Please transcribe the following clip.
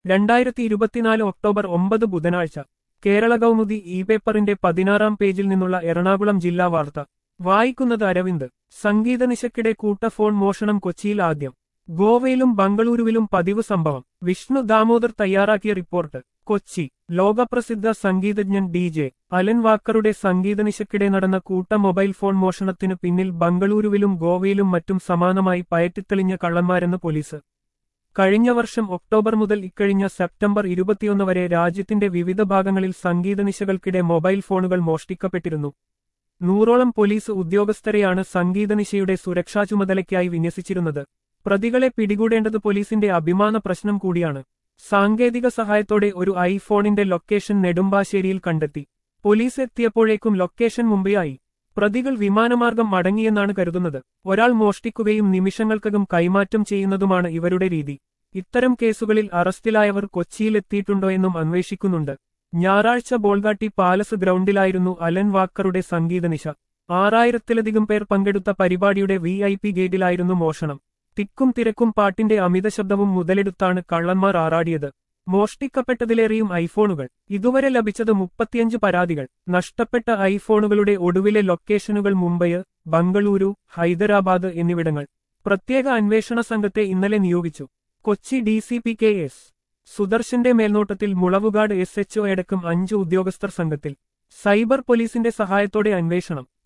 രണ്ടായിരത്തി ഇരുപത്തിനാല് ഒക്ടോബർ ഒമ്പത് ബുധനാഴ്ച കേരള കൗമുദി ഇ പേപ്പറിന്റെ പതിനാറാം പേജിൽ നിന്നുള്ള എറണാകുളം ജില്ലാ വാർത്ത വായിക്കുന്നത് അരവിന്ദ് സംഗീത നിശക്കിടെ കൂട്ട ഫോൺ മോഷണം കൊച്ചിയിൽ ആദ്യം ഗോവയിലും ബംഗളൂരുവിലും പതിവ് സംഭവം വിഷ്ണു ദാമോദർ തയ്യാറാക്കിയ റിപ്പോർട്ട് കൊച്ചി ലോകപ്രസിദ്ധ സംഗീതജ്ഞൻ ഡി ജെ അലൻ വാക്കറുടെ സംഗീത നിശക്കിടെ നടന്ന കൂട്ട മൊബൈൽ ഫോൺ മോഷണത്തിനു പിന്നിൽ ബംഗളൂരുവിലും ഗോവയിലും മറ്റും സമാനമായി പയറ്റിത്തെളിഞ്ഞ കള്ളന്മാരെന്ന് പോലീസ് കഴിഞ്ഞ വർഷം ഒക്ടോബർ മുതൽ ഇക്കഴിഞ്ഞ സെപ്റ്റംബർ ഇരുപത്തിയൊന്ന് വരെ രാജ്യത്തിന്റെ വിവിധ ഭാഗങ്ങളിൽ സംഗീത നിശകൾക്കിടെ മൊബൈൽ ഫോണുകൾ മോഷ്ടിക്കപ്പെട്ടിരുന്നു നൂറോളം പോലീസ് ഉദ്യോഗസ്ഥരെയാണ് സംഗീതനിശയുടെ സുരക്ഷാ ചുമതലയ്ക്കായി വിന്യസിച്ചിരുന്നത് പ്രതികളെ പിടികൂടേണ്ടത് പോലീസിന്റെ അഭിമാന പ്രശ്നം കൂടിയാണ് സാങ്കേതിക സഹായത്തോടെ ഒരു ഐഫോണിന്റെ ലൊക്കേഷൻ നെടുമ്പാശ്ശേരിയിൽ കണ്ടെത്തി പോലീസ് എത്തിയപ്പോഴേക്കും ലൊക്കേഷൻ മുംബൈയായി പ്രതികൾ വിമാനമാർഗം മടങ്ങിയെന്നാണ് കരുതുന്നത് ഒരാൾ മോഷ്ടിക്കുകയും നിമിഷങ്ങൾക്കകം കൈമാറ്റം ചെയ്യുന്നതുമാണ് ഇവരുടെ രീതി ഇത്തരം കേസുകളിൽ അറസ്റ്റിലായവർ കൊച്ചിയിലെത്തിയിട്ടുണ്ടോ എന്നും അന്വേഷിക്കുന്നുണ്ട് ഞായറാഴ്ച ബോൾഗാട്ടി പാലസ് ഗ്രൗണ്ടിലായിരുന്നു അലൻ വാക്കറുടെ സംഗീതനിശ ആറായിരത്തിലധികം പേർ പങ്കെടുത്ത പരിപാടിയുടെ വി ഐ പി ഗേറ്റിലായിരുന്നു മോഷണം തിക്കും തിരക്കും പാട്ടിന്റെ അമിത ശബ്ദവും മുതലെടുത്താണ് കള്ളന്മാർ ആറാടിയത് മോഷ്ടിക്കപ്പെട്ടതിലേറെയും ഐഫോണുകൾ ഇതുവരെ ലഭിച്ചത് മുപ്പത്തിയഞ്ച് പരാതികൾ നഷ്ടപ്പെട്ട ഐഫോണുകളുടെ ഒടുവിലെ ലൊക്കേഷനുകൾ മുംബൈ ബംഗളൂരു ഹൈദരാബാദ് എന്നിവിടങ്ങൾ പ്രത്യേക അന്വേഷണ സംഘത്തെ ഇന്നലെ നിയോഗിച്ചു Kochi D C P K S സുദർശന്റെ മേൽനോട്ടത്തിൽ മുളവുകാട് എസ് എച്ച്ഒ അടക്കം അഞ്ച് ഉദ്യോഗസ്ഥർ സംഘത്തിൽ സൈബർ പോലീസിന്റെ സഹായത്തോടെ അന്വേഷണം